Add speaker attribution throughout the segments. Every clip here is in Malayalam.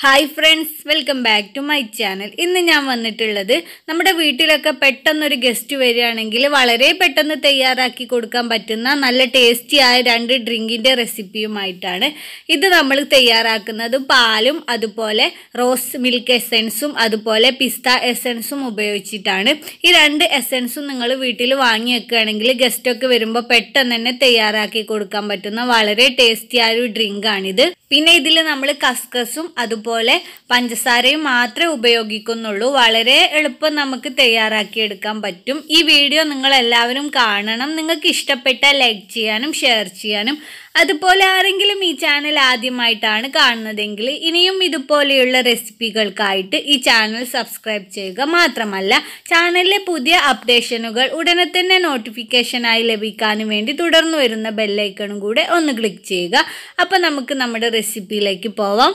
Speaker 1: hi friends welcome back to my channel ഇന്ന് ഞാൻ വന്നിട്ടുള്ളത് നമ്മുടെ വീട്ടിലൊക്കെ പെട്ടെന്നൊരു ഗസ്റ്റ് വരികയാണെങ്കിൽ വളരെ പെട്ടെന്ന് തയ്യാറാക്കി കൊടുക്കാൻ പറ്റുന്ന നല്ല ടേസ്റ്റി ആയ രണ്ട് ഡ്രിങ്കിൻ്റെ റെസിപ്പിയുമായിട്ടാണ് ഇത് നമ്മൾ തയ്യാറാക്കുന്നത് പാലും അതുപോലെ റോസ് മിൽക്ക് എസെൻസും അതുപോലെ പിസ്ത എസെൻസും ഉപയോഗിച്ചിട്ടാണ് ഈ രണ്ട് എസെൻസും നിങ്ങൾ വീട്ടിൽ വാങ്ങി വെക്കുകയാണെങ്കിൽ ഗസ്റ്റൊക്കെ വരുമ്പോൾ പെട്ടെന്ന് തന്നെ തയ്യാറാക്കി കൊടുക്കാൻ പറ്റുന്ന വളരെ ടേസ്റ്റി ആയ ഒരു ഡ്രിങ്കാണിത് പിന്നെ ഇതിൽ നമ്മൾ കസ്കസും അതുപോലെ പഞ്ചസാരയും മാത്രമേ ഉപയോഗിക്കുന്നുള്ളൂ വളരെ എളുപ്പം നമുക്ക് തയ്യാറാക്കിയെടുക്കാൻ പറ്റും ഈ വീഡിയോ നിങ്ങൾ എല്ലാവരും കാണണം നിങ്ങൾക്ക് ഇഷ്ടപ്പെട്ടാൽ ലൈക്ക് ചെയ്യാനും ഷെയർ ചെയ്യാനും അതുപോലെ ആരെങ്കിലും ഈ ചാനൽ ആദ്യമായിട്ടാണ് കാണുന്നതെങ്കിൽ ഇനിയും ഇതുപോലെയുള്ള റെസിപ്പികൾക്കായിട്ട് ഈ ചാനൽ സബ്സ്ക്രൈബ് ചെയ്യുക മാത്രമല്ല ചാനലിലെ പുതിയ അപ്ഡേഷനുകൾ ഉടനെ തന്നെ നോട്ടിഫിക്കേഷനായി ലഭിക്കാനും വേണ്ടി തുടർന്ന് വരുന്ന ബെല്ലൈക്കണും കൂടെ ഒന്ന് ക്ലിക്ക് ചെയ്യുക അപ്പോൾ നമുക്ക് നമ്മുടെ റെസിപ്പിയിലേക്ക് പോവാം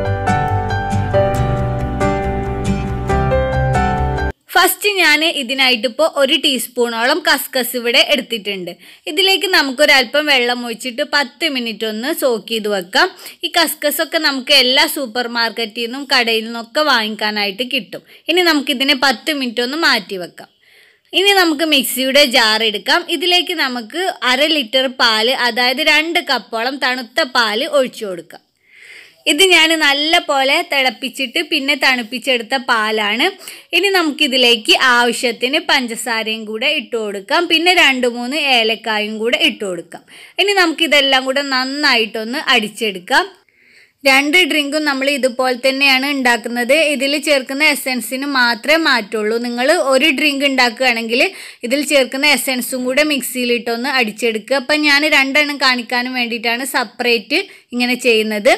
Speaker 1: ഫസ്റ്റ് ഞാൻ ഇതിനായിട്ട് ഇപ്പോൾ ഒരു ടീസ്പൂണോളം കസ്കസ് ഇവിടെ എടുത്തിട്ടുണ്ട് ഇതിലേക്ക് നമുക്കൊരല്പം വെള്ളം ഒഴിച്ചിട്ട് പത്ത് മിനിറ്റ് ഒന്ന് സോക്ക് ചെയ്ത് വെക്കാം ഈ കസ്കസ് ഒക്കെ നമുക്ക് എല്ലാ സൂപ്പർ മാർക്കറ്റിൽ നിന്നും കടയിൽ നിന്നൊക്കെ വാങ്ങിക്കാനായിട്ട് കിട്ടും ഇനി നമുക്കിതിനെ പത്ത് മിനിറ്റ് ഒന്ന് മാറ്റി വെക്കാം ഇനി നമുക്ക് മിക്സിയുടെ ജാർ എടുക്കാം ഇതിലേക്ക് നമുക്ക് അര ലിറ്റർ പാല് അതായത് രണ്ട് കപ്പോളം തണുത്ത പാല് ഒഴിച്ചു കൊടുക്കാം ഇത് ഞാൻ നല്ല പോലെ തിളപ്പിച്ചിട്ട് പിന്നെ തണുപ്പിച്ചെടുത്ത പാലാണ് ഇനി നമുക്കിതിലേക്ക് ആവശ്യത്തിന് പഞ്ചസാരയും കൂടെ ഇട്ട് കൊടുക്കാം പിന്നെ രണ്ട് മൂന്ന് ഏലക്കായും കൂടെ ഇട്ട് കൊടുക്കാം ഇനി നമുക്കിതെല്ലാം കൂടെ നന്നായിട്ടൊന്ന് അടിച്ചെടുക്കാം രണ്ട് ഡ്രിങ്കും നമ്മൾ ഇതുപോലെ തന്നെയാണ് ഉണ്ടാക്കുന്നത് ഇതിൽ ചേർക്കുന്ന എസെൻസിന് മാത്രമേ മാറ്റുള്ളൂ നിങ്ങൾ ഒരു ഡ്രിങ്ക് ഉണ്ടാക്കുകയാണെങ്കിൽ ഇതിൽ ചേർക്കുന്ന എസെൻസും കൂടെ മിക്സിയിലിട്ടൊന്ന് അടിച്ചെടുക്കുക അപ്പം ഞാൻ രണ്ടെണ്ണം കാണിക്കാനും വേണ്ടിയിട്ടാണ് സെപ്പറേറ്റ് ഇങ്ങനെ ചെയ്യുന്നത്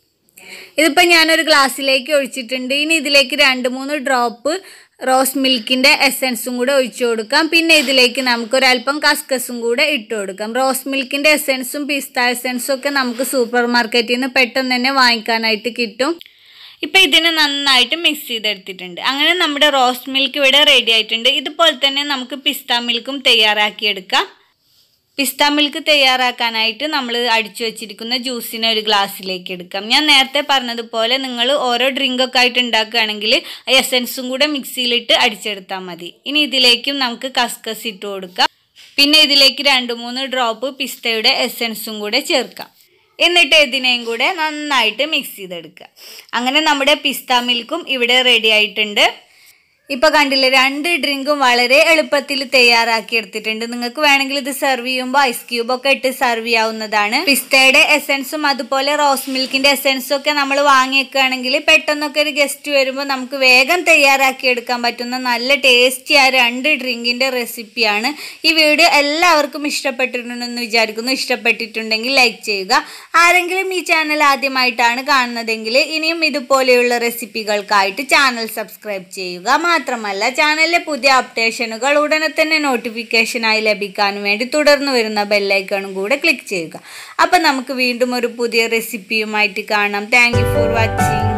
Speaker 1: ഇതിപ്പോൾ ഞാനൊരു ഗ്ലാസ്സിലേക്ക് ഒഴിച്ചിട്ടുണ്ട് ഇനി ഇതിലേക്ക് രണ്ട് മൂന്ന് ഡ്രോപ്പ് റോസ് മിൽക്കിൻ്റെ എസെൻസും കൂടെ ഒഴിച്ചു കൊടുക്കാം പിന്നെ ഇതിലേക്ക് നമുക്ക് ഒരല്പം കസ്കസും കൂടെ ഇട്ട് കൊടുക്കാം റോസ് മിൽക്കിൻ്റെ എസെൻസും പിസ്ത എസെൻസും ഒക്കെ നമുക്ക് സൂപ്പർ മാർക്കറ്റിൽ നിന്ന് പെട്ടെന്ന് തന്നെ വാങ്ങിക്കാനായിട്ട് കിട്ടും ഇപ്പം ഇതിനെ നന്നായിട്ട് മിക്സ് ചെയ്തെടുത്തിട്ടുണ്ട് അങ്ങനെ നമ്മുടെ റോസ് മിൽക്ക് ഇവിടെ റെഡി ആയിട്ടുണ്ട് ഇതുപോലെ തന്നെ നമുക്ക് പിസ്ത മിൽക്കും തയ്യാറാക്കിയെടുക്കാം പിസ്ത മിൽക്ക് തയ്യാറാക്കാനായിട്ട് നമ്മൾ അടിച്ചു വെച്ചിരിക്കുന്ന ജ്യൂസിനെ ഒരു ഗ്ലാസ്സിലേക്ക് എടുക്കാം ഞാൻ നേരത്തെ പറഞ്ഞതുപോലെ നിങ്ങൾ ഓരോ ഡ്രിങ്കൊക്കെ ആയിട്ട് ഉണ്ടാക്കുകയാണെങ്കിൽ എസെൻസും കൂടെ മിക്സിയിലിട്ട് അടിച്ചെടുത്താൽ മതി ഇനി ഇതിലേക്കും നമുക്ക് കസ്കസ് ഇട്ട് കൊടുക്കാം പിന്നെ ഇതിലേക്ക് രണ്ട് മൂന്ന് ഡ്രോപ്പ് പിസ്തയുടെ എസെൻസും കൂടെ ചേർക്കാം എന്നിട്ട് ഇതിനെയും കൂടെ നന്നായിട്ട് മിക്സ് ചെയ്തെടുക്കുക അങ്ങനെ നമ്മുടെ പിസ്ത മിൽക്കും ഇവിടെ റെഡി ആയിട്ടുണ്ട് ഇപ്പൊ കണ്ടില്ലേ രണ്ട് ഡ്രിങ്കും വളരെ എളുപ്പത്തിൽ തയ്യാറാക്കി എടുത്തിട്ടുണ്ട് നിങ്ങൾക്ക് വേണമെങ്കിൽ ഇത് സെർവ് ചെയ്യുമ്പോൾ ഐസ് ക്യൂബ് ഒക്കെ ഇട്ട് സെർവ് ചെയ്യാവുന്നതാണ് പിസ്തയുടെ എസെൻസും അതുപോലെ റോസ് മിൽക്കിന്റെ എസെൻസും ഒക്കെ നമ്മൾ വാങ്ങി വെക്കുകയാണെങ്കിൽ പെട്ടെന്നൊക്കെ ഒരു ഗസ്റ്റ് വരുമ്പോൾ നമുക്ക് വേഗം തയ്യാറാക്കി എടുക്കാൻ പറ്റുന്ന നല്ല ടേസ്റ്റി ആയ രണ്ട് ഡ്രിങ്കിന്റെ റെസിപ്പിയാണ് ഈ വീഡിയോ എല്ലാവർക്കും ഇഷ്ടപ്പെട്ടിട്ടുണ്ടെന്ന് വിചാരിക്കുന്നു ഇഷ്ടപ്പെട്ടിട്ടുണ്ടെങ്കിൽ ലൈക്ക് ചെയ്യുക ആരെങ്കിലും ഈ ചാനൽ ആദ്യമായിട്ടാണ് കാണുന്നതെങ്കിൽ ഇനിയും ഇതുപോലെയുള്ള റെസിപ്പികൾക്കായിട്ട് ചാനൽ സബ്സ്ക്രൈബ് ചെയ്യുക മാത്രമല്ല ചാനലിലെ പുതിയ അപ്ഡേഷനുകൾ ഉടനെ തന്നെ നോട്ടിഫിക്കേഷനായി ലഭിക്കാൻ വേണ്ടി തുടർന്ന് വരുന്ന ബെല്ലൈക്കണും കൂടെ ക്ലിക്ക് ചെയ്യുക അപ്പം നമുക്ക് വീണ്ടും ഒരു പുതിയ റെസിപ്പിയുമായിട്ട് കാണാം താങ്ക് ഫോർ വാച്ചിങ്